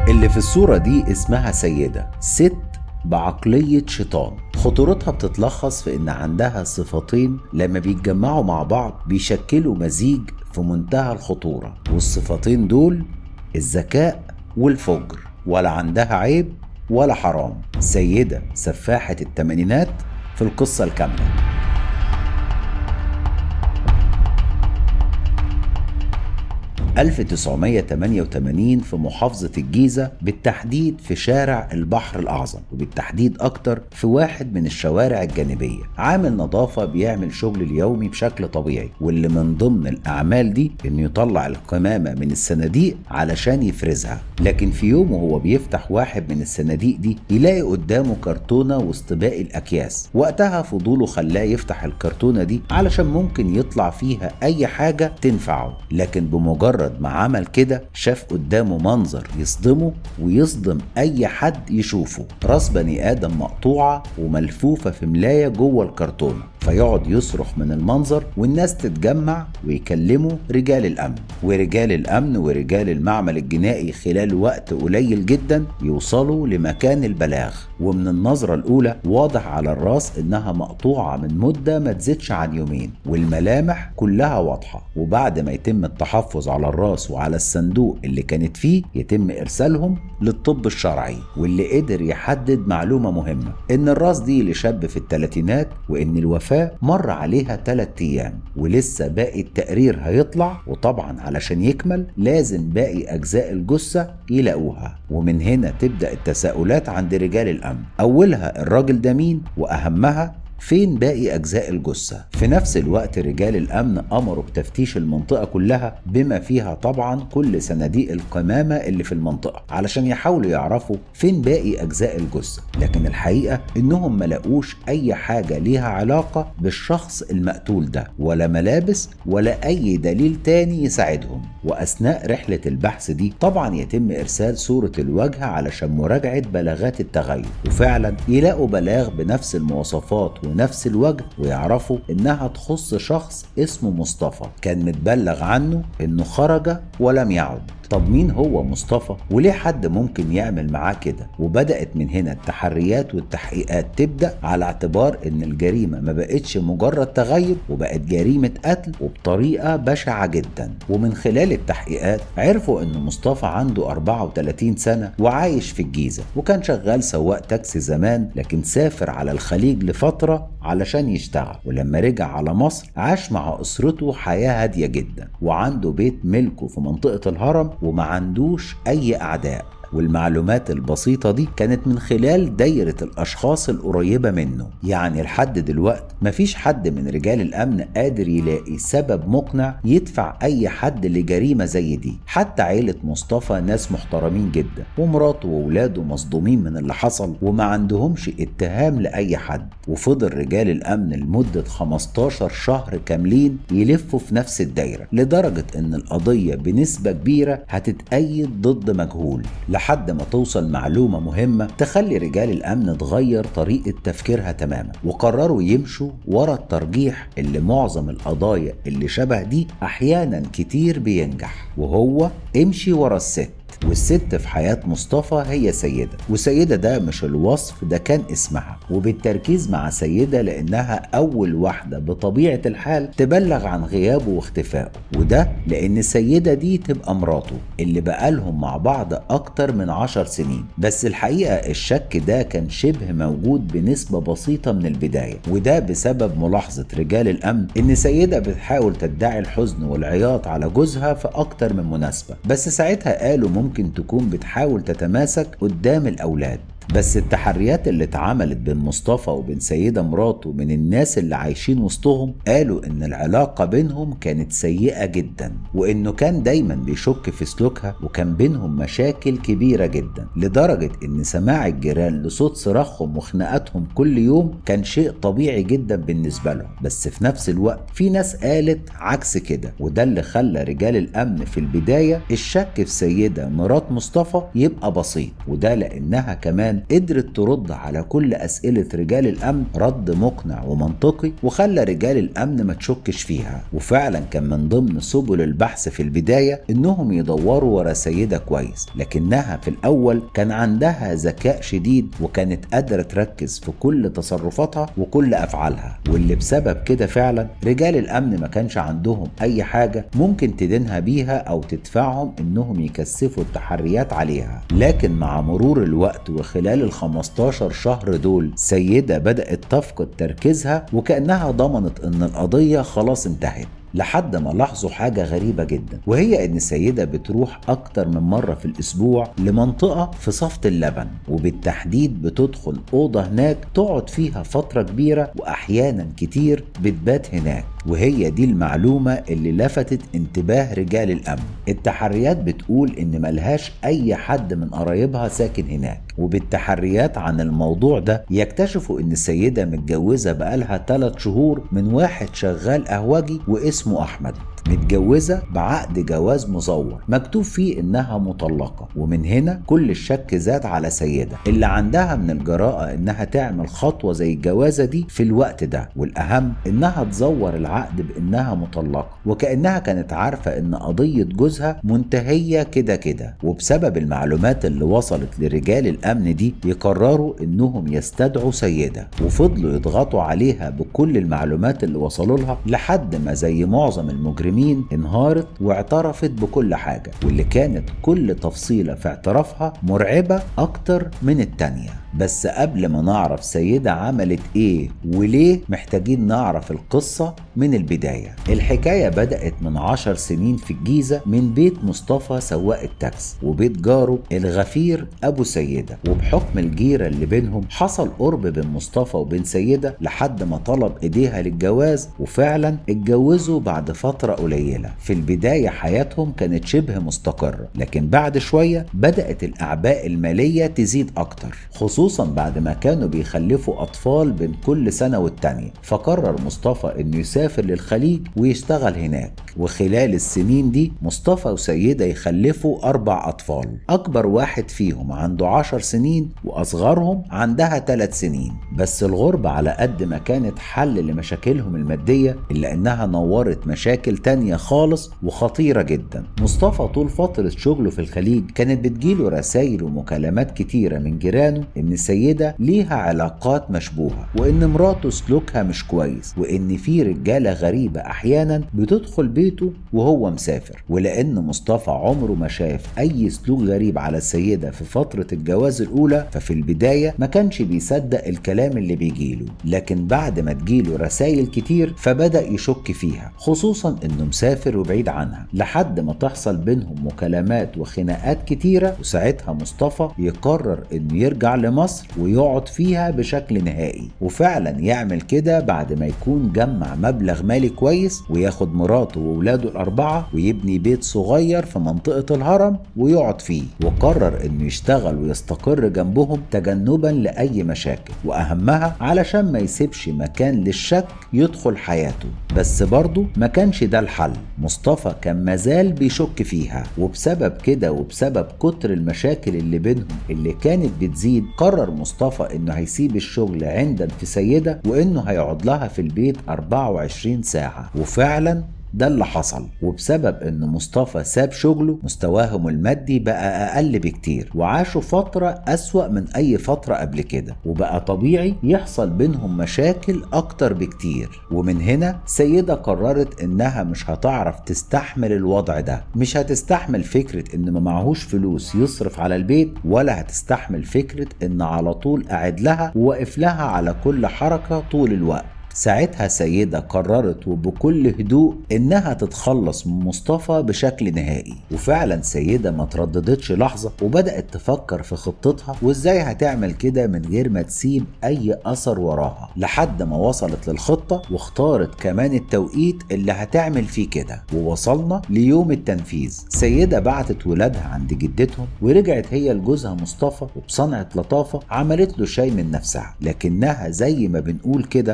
اللي في الصورة دي اسمها سيدة ست بعقلية شيطان خطورتها بتتلخص في ان عندها صفتين لما بيتجمعوا مع بعض بيشكلوا مزيج في منتهى الخطورة والصفتين دول الذكاء والفجر ولا عندها عيب ولا حرام سيدة سفاحة التمانينات في القصة الكاملة – 1988 في محافظة الجيزة بالتحديد في شارع البحر الأعظم وبالتحديد أكتر في واحد من الشوارع الجانبية عامل نظافة بيعمل شغل اليومي بشكل طبيعي واللي من ضمن الأعمال دي إنه يطلع القمامة من الصناديق علشان يفرزها لكن في يوم وهو بيفتح واحد من الصناديق دي يلاقي قدامه كرتونة وسط باقي الأكياس وقتها فضوله خلاه يفتح الكرتونة دي علشان ممكن يطلع فيها أي حاجة تنفعه لكن بمجرد ما عمل كده شاف قدامه منظر يصدمه ويصدم اي حد يشوفه راس بني ادم مقطوعه وملفوفه في ملايه جوه الكرتونه فيقعد يصرخ من المنظر والناس تتجمع ويكلموا رجال الامن ورجال الامن ورجال المعمل الجنائي خلال وقت قليل جدا يوصلوا لمكان البلاغ ومن النظره الاولى واضح على الراس انها مقطوعه من مده ما تزيدش عن يومين والملامح كلها واضحه وبعد ما يتم التحفظ على الراس وعلى الصندوق اللي كانت فيه يتم ارسالهم للطب الشرعي واللي قدر يحدد معلومه مهمه ان الراس دي لشاب في الثلاثينات وان الوفاه مر عليها 3 ايام ولسه باقي التقرير هيطلع وطبعا علشان يكمل لازم باقي اجزاء الجثه يلاقوها ومن هنا تبدا التساؤلات عند رجال الامن اولها الراجل ده مين واهمها فين باقي أجزاء الجثة؟ في نفس الوقت رجال الأمن أمروا بتفتيش المنطقة كلها بما فيها طبعا كل صناديق القمامة اللي في المنطقة علشان يحاولوا يعرفوا فين باقي أجزاء الجثة لكن الحقيقة إنهم ما لقوش أي حاجة ليها علاقة بالشخص المقتول ده ولا ملابس ولا أي دليل تاني يساعدهم وأثناء رحلة البحث دي طبعا يتم إرسال صورة الوجه علشان مراجعة بلاغات التغير وفعلا يلاقوا بلاغ بنفس المواصفات ونفس الوجه ويعرفوا انها تخص شخص اسمه مصطفى كان متبلغ عنه انه خرج ولم يعد طب مين هو مصطفى وليه حد ممكن يعمل معاه كده وبدأت من هنا التحريات والتحقيقات تبدأ على اعتبار ان الجريمة ما بقتش مجرد تغيب وبقت جريمة قتل وبطريقة بشعة جدا ومن خلال التحقيقات عرفوا ان مصطفى عنده 34 سنة وعايش في الجيزة وكان شغال سواق تاكسي زمان لكن سافر على الخليج لفترة علشان يشتغل ولما رجع على مصر عاش مع أسرته حياة هادية جدا وعنده بيت ملكه في منطقة الهرم وما عندوش أي أعداء والمعلومات البسيطة دي كانت من خلال دايرة الأشخاص القريبة منه يعني لحد دلوقت مفيش حد من رجال الأمن قادر يلاقي سبب مقنع يدفع أي حد لجريمة زي دي حتى عيلة مصطفى ناس محترمين جدا ومراته وولاده مصدومين من اللي حصل وما عندهمش اتهام لأي حد وفضل رجال الأمن لمدة 15 شهر كاملين يلفوا في نفس الدايرة لدرجة إن القضية بنسبة كبيرة هتتأيد ضد مجهول لحد ما توصل معلومة مهمة تخلي رجال الأمن تغير طريقة تفكيرها تماما وقرروا يمشوا ورا الترجيح اللي معظم القضايا اللي شبه دي أحيانا كتير بينجح وهو امشي ورا الست والست في حياة مصطفى هي سيدة وسيدة ده مش الوصف ده كان اسمها وبالتركيز مع سيدة لأنها أول واحدة بطبيعة الحال تبلغ عن غيابه واختفائه وده لأن السيدة دي تبقى مراته اللي بقالهم مع بعض أكتر من عشر سنين بس الحقيقة الشك ده كان شبه موجود بنسبة بسيطة من البداية وده بسبب ملاحظة رجال الأمن إن سيدة بتحاول تدعي الحزن والعياط على جوزها في أكتر من مناسبة بس ساعتها قالوا ممكن تكون بتحاول تتماسك قدام الأولاد بس التحريات اللي اتعملت بين مصطفى وبين سيدة مراته من الناس اللي عايشين وسطهم قالوا ان العلاقة بينهم كانت سيئة جدا وانه كان دايما بيشك في سلوكها وكان بينهم مشاكل كبيرة جدا لدرجة ان سماع الجيران لصوت صراخهم وخناقاتهم كل يوم كان شيء طبيعي جدا بالنسبة لهم بس في نفس الوقت في ناس قالت عكس كده وده اللي خلى رجال الامن في البداية الشك في سيدة مرات مصطفى يبقى بسيط وده لانها كمان كمان قدرت ترد على كل أسئلة رجال الأمن رد مقنع ومنطقي وخلى رجال الأمن ما تشكش فيها وفعلا كان من ضمن سبل البحث في البداية إنهم يدوروا ورا سيدة كويس لكنها في الأول كان عندها ذكاء شديد وكانت قادرة تركز في كل تصرفاتها وكل أفعالها واللي بسبب كده فعلا رجال الأمن ما كانش عندهم أي حاجة ممكن تدينها بيها أو تدفعهم إنهم يكثفوا التحريات عليها لكن مع مرور الوقت وخلال ال 15 شهر دول سيدة بدأت تفقد تركيزها وكأنها ضمنت إن القضية خلاص انتهت لحد ما لاحظوا حاجة غريبة جدا وهي إن السيدة بتروح أكتر من مرة في الأسبوع لمنطقة في صفت اللبن وبالتحديد بتدخل أوضة هناك تقعد فيها فترة كبيرة وأحيانا كتير بتبات هناك وهي دي المعلومة اللي لفتت انتباه رجال الأمن التحريات بتقول إن ملهاش أي حد من قرايبها ساكن هناك وبالتحريات عن الموضوع ده يكتشفوا إن السيدة متجوزة بقالها 3 شهور من واحد شغال قهوجي واسمه أحمد متجوزة بعقد جواز مزور مكتوب فيه إنها مطلقة ومن هنا كل الشك زاد على سيدة اللي عندها من الجراءة إنها تعمل خطوة زي الجوازة دي في الوقت ده والأهم إنها تزور العقد بإنها مطلقة وكأنها كانت عارفة إن قضية جوزها منتهية كده كده وبسبب المعلومات اللي وصلت لرجال الأمن دي يقرروا إنهم يستدعوا سيدة وفضلوا يضغطوا عليها بكل المعلومات اللي وصلوا لها لحد ما زي معظم المجرمين انهارت واعترفت بكل حاجة واللي كانت كل تفصيلة في اعترافها مرعبة أكتر من التانية بس قبل ما نعرف سيدة عملت ايه وليه محتاجين نعرف القصة من البداية الحكاية بدأت من عشر سنين في الجيزة من بيت مصطفى سواق التاكس وبيت جاره الغفير أبو سيدة وبحكم الجيرة اللي بينهم حصل قرب بين مصطفى وبين سيدة لحد ما طلب ايديها للجواز وفعلا اتجوزوا بعد فترة قليلة في البداية حياتهم كانت شبه مستقرة لكن بعد شوية بدأت الأعباء المالية تزيد أكتر خصوصا بعد ما كانوا بيخلفوا أطفال بين كل سنة والتانية فقرر مصطفى إنه يسافر للخليج ويشتغل هناك وخلال السنين دي مصطفى وسيدة يخلفوا أربع أطفال أكبر واحد فيهم عنده عشر سنين وأصغرهم عندها ثلاث سنين بس الغربة على قد ما كانت حل لمشاكلهم المادية إلا إنها نورت مشاكل تانية خالص وخطيرة جدا مصطفى طول فترة شغله في الخليج كانت بتجيله رسائل ومكالمات كتيرة من جيرانه إن السيدة ليها علاقات مشبوهة وإن مراته سلوكها مش كويس وإن في رجالة غريبة أحيانا بتدخل بيته وهو مسافر ولأن مصطفى عمره ما شاف أي سلوك غريب على السيدة في فترة الجواز الأولى ففي البداية ما كانش بيصدق الكلام اللي بيجيله لكن بعد ما تجيله رسائل كتير فبدأ يشك فيها خصوصا إنه مسافر وبعيد عنها لحد ما تحصل بينهم مكالمات وخناقات كتيرة وساعتها مصطفى يقرر إنه يرجع لمصر ويقعد فيها بشكل نهائي وفعلا يعمل كده بعد ما يكون جمع مبلغ مالي كويس وياخد مراته وولاده الأربعة ويبني بيت صغير في منطقة الهرم ويقعد فيه وقرر إنه يشتغل ويستقر جنبهم تجنبا لأي مشاكل وأهمها علشان ما يسيبش مكان للشك يدخل حياته بس برضه ما كانش ده الحل مصطفى كان مازال بيشك فيها وبسبب كده وبسبب كتر المشاكل اللي بينهم اللي كانت بتزيد قرر مصطفى انه هيسيب الشغل عندا في سيدة وانه هيقعد لها في البيت 24 ساعة وفعلا ده اللي حصل وبسبب ان مصطفى ساب شغله مستواهم المادي بقى اقل بكتير وعاشوا فترة اسوأ من اي فترة قبل كده وبقى طبيعي يحصل بينهم مشاكل اكتر بكتير ومن هنا سيدة قررت انها مش هتعرف تستحمل الوضع ده مش هتستحمل فكرة ان ما معهوش فلوس يصرف على البيت ولا هتستحمل فكرة ان على طول قاعد لها وواقف لها على كل حركة طول الوقت ساعتها سيدة قررت وبكل هدوء إنها تتخلص من مصطفى بشكل نهائي وفعلا سيدة ما ترددتش لحظة وبدأت تفكر في خطتها وإزاي هتعمل كده من غير ما تسيب أي أثر وراها لحد ما وصلت للخطة واختارت كمان التوقيت اللي هتعمل فيه كده ووصلنا ليوم التنفيذ سيدة بعتت ولادها عند جدتهم ورجعت هي لجوزها مصطفى وبصنعة لطافة عملت له شاي من نفسها لكنها زي ما بنقول كده حطت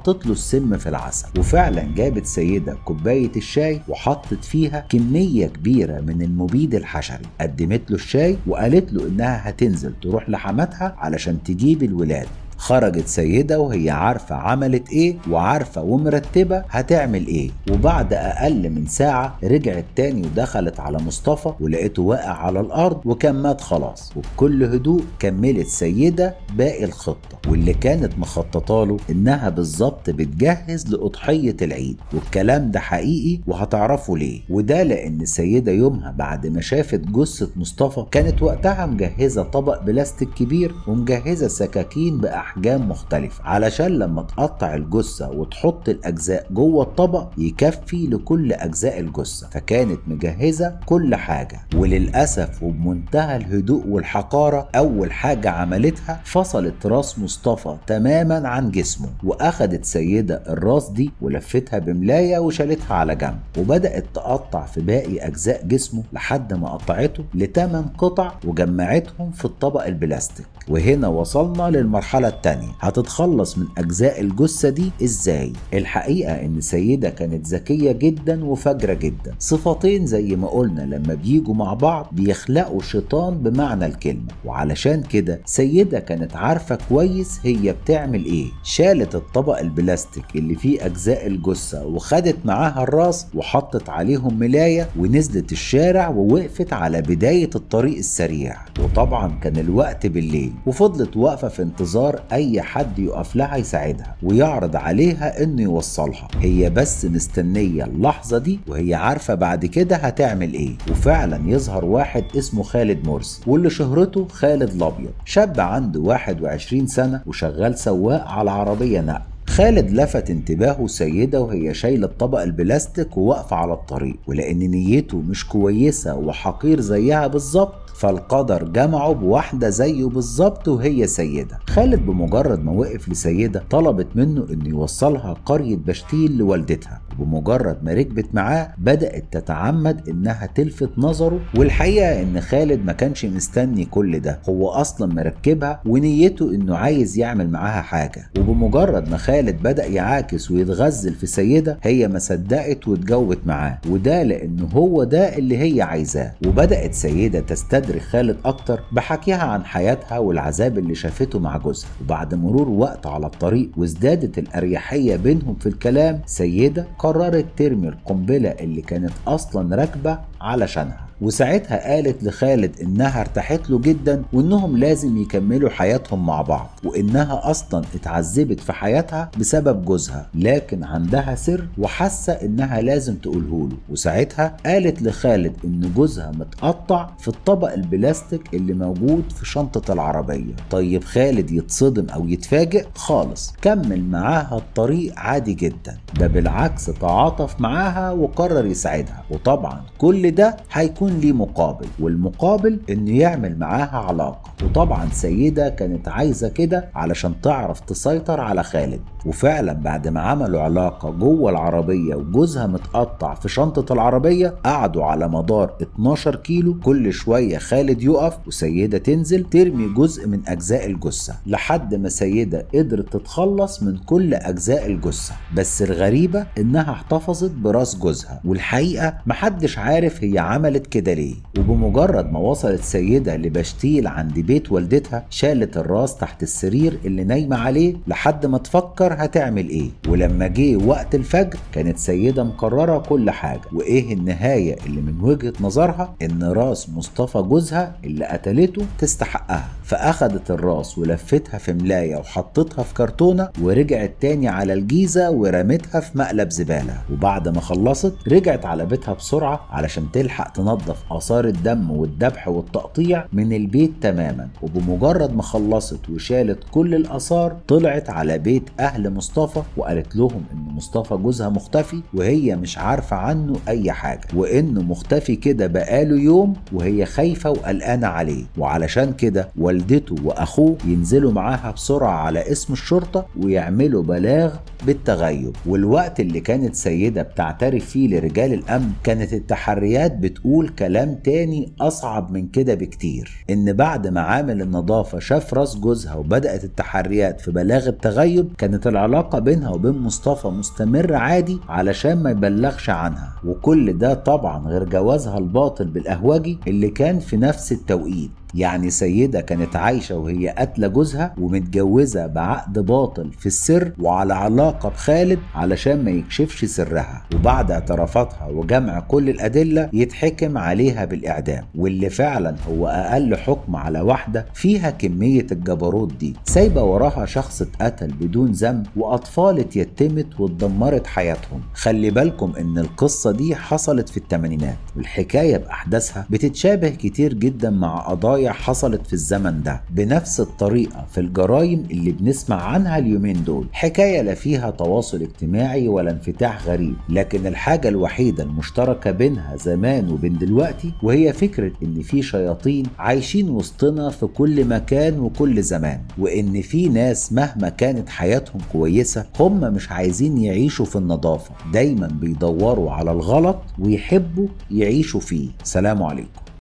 وحطت له السم في العسل وفعلا جابت سيدة كوباية الشاي وحطت فيها كمية كبيرة من المبيد الحشري قدمت له الشاي وقالت له انها هتنزل تروح لحماتها علشان تجيب الولاد خرجت سيدة وهي عارفة عملت ايه وعارفة ومرتبة هتعمل ايه وبعد اقل من ساعة رجعت تاني ودخلت على مصطفى ولقيته واقع على الارض وكان مات خلاص وبكل هدوء كملت سيدة باقي الخطة واللي كانت مخططة له انها بالظبط بتجهز لأضحية العيد والكلام ده حقيقي وهتعرفوا ليه وده لان السيدة يومها بعد ما شافت جثة مصطفى كانت وقتها مجهزة طبق بلاستيك كبير ومجهزة سكاكين بأحجام احجام مختلفه علشان لما تقطع الجثه وتحط الاجزاء جوه الطبق يكفي لكل اجزاء الجثه فكانت مجهزه كل حاجه وللاسف وبمنتهى الهدوء والحقاره اول حاجه عملتها فصلت راس مصطفى تماما عن جسمه واخدت سيده الراس دي ولفتها بملايه وشالتها على جنب وبدات تقطع في باقي اجزاء جسمه لحد ما قطعته لثمان قطع وجمعتهم في الطبق البلاستيك وهنا وصلنا للمرحله التانية هتتخلص من أجزاء الجثة دي إزاي؟ الحقيقة إن سيدة كانت ذكية جدا وفجرة جدا صفتين زي ما قلنا لما بيجوا مع بعض بيخلقوا شيطان بمعنى الكلمة وعلشان كده سيدة كانت عارفة كويس هي بتعمل إيه شالت الطبق البلاستيك اللي فيه أجزاء الجثة وخدت معاها الراس وحطت عليهم ملاية ونزلت الشارع ووقفت على بداية الطريق السريع وطبعا كان الوقت بالليل وفضلت واقفة في انتظار اي حد يقف لها يساعدها ويعرض عليها انه يوصلها هي بس مستنيه اللحظه دي وهي عارفه بعد كده هتعمل ايه وفعلا يظهر واحد اسمه خالد مرسي واللي شهرته خالد الابيض شاب عنده 21 سنه وشغال سواق على عربيه نقل خالد لفت انتباهه سيدة وهي شايلة الطبق البلاستيك وواقفة على الطريق ولأن نيته مش كويسة وحقير زيها بالظبط فالقدر جمعه بواحدة زيه بالظبط وهي سيدة خالد بمجرد ما وقف لسيدة طلبت منه انه يوصلها قرية بشتيل لوالدتها وبمجرد ما ركبت معاه بدأت تتعمد انها تلفت نظره والحقيقة ان خالد ما كانش مستني كل ده هو اصلا مركبها ونيته انه عايز يعمل معاها حاجة وبمجرد ما خالد بدأ يعاكس ويتغزل في سيدة هي ما صدقت واتجوت معاه وده لانه هو ده اللي هي عايزاه وبدأت سيدة تستدرك خالد اكتر بحكيها عن حياتها والعذاب اللي شافته مع جوزها وبعد مرور وقت على الطريق وازدادت الاريحية بينهم في الكلام سيدة قررت ترمي القنبلة اللي كانت اصلا راكبة علشانها وساعتها قالت لخالد انها ارتاحت له جدا وانهم لازم يكملوا حياتهم مع بعض وانها اصلا اتعذبت في حياتها بسبب جوزها لكن عندها سر وحاسه انها لازم تقوله له وساعتها قالت لخالد ان جوزها متقطع في الطبق البلاستيك اللي موجود في شنطه العربيه طيب خالد يتصدم او يتفاجئ خالص كمل معاها الطريق عادي جدا ده بالعكس تعاطف معاها وقرر يساعدها وطبعا كل ده هيكون يكون ليه مقابل والمقابل انه يعمل معاها علاقة وطبعا سيدة كانت عايزة كده علشان تعرف تسيطر على خالد وفعلا بعد ما عملوا علاقة جوه العربية وجوزها متقطع في شنطة العربية قعدوا على مدار 12 كيلو كل شوية خالد يقف وسيدة تنزل ترمي جزء من أجزاء الجثة لحد ما سيدة قدرت تتخلص من كل أجزاء الجثة بس الغريبة إنها احتفظت براس جوزها والحقيقة محدش عارف هي عملت كده ليه وبمجرد ما وصلت سيدة لبشتيل عند بيت والدتها شالت الراس تحت السرير اللي نايمة عليه لحد ما تفكر هتعمل ايه ولما جه وقت الفجر كانت سيدة مقررة كل حاجة وايه النهاية اللي من وجهة نظرها ان راس مصطفى جوزها اللي قتلته تستحقها فاخدت الراس ولفتها في ملاية وحطتها في كرتونة ورجعت تاني على الجيزة ورمتها في مقلب زبالة وبعد ما خلصت رجعت على بيتها بسرعة علشان تلحق تنظف آثار الدم والذبح والتقطيع من البيت تماما وبمجرد ما خلصت وشالت كل الآثار طلعت على بيت أهل مصطفى وقالت لهم إن مصطفى جوزها مختفي وهي مش عارفة عنه أي حاجة وإنه مختفي كده بقاله يوم وهي خايفة وقلقانة عليه وعلشان كده والدته وأخوه ينزلوا معاها بسرعة على اسم الشرطة ويعملوا بلاغ بالتغيب والوقت اللي كانت سيدة بتعترف فيه لرجال الأمن كانت التحريات بتقول كلام تاني أصعب من كده بكتير إن بعد ما عامل النظافة شاف راس جوزها وبدأت التحريات في بلاغ التغيب كانت العلاقة بينها وبين مصطفى مستمرة عادي علشان ما يبلغش عنها وكل ده طبعا غير جوازها الباطل بالقهوجي اللي كان في نفس التوقيت يعني سيدة كانت عايشة وهي قاتلة جوزها ومتجوزة بعقد باطل في السر وعلى علاقة بخالد علشان ما يكشفش سرها وبعد اعترافاتها وجمع كل الأدلة يتحكم عليها بالإعدام واللي فعلا هو أقل حكم على واحدة فيها كمية الجبروت دي سايبة وراها شخص اتقتل بدون ذنب وأطفال اتيتمت واتدمرت حياتهم خلي بالكم إن القصة دي حصلت في الثمانينات والحكاية بأحداثها بتتشابه كتير جدا مع قضايا قضايا حصلت في الزمن ده بنفس الطريقة في الجرائم اللي بنسمع عنها اليومين دول حكاية لا فيها تواصل اجتماعي ولا انفتاح غريب لكن الحاجة الوحيدة المشتركة بينها زمان وبين دلوقتي وهي فكرة ان في شياطين عايشين وسطنا في كل مكان وكل زمان وان في ناس مهما كانت حياتهم كويسة هم مش عايزين يعيشوا في النظافة دايما بيدوروا على الغلط ويحبوا يعيشوا فيه سلام عليكم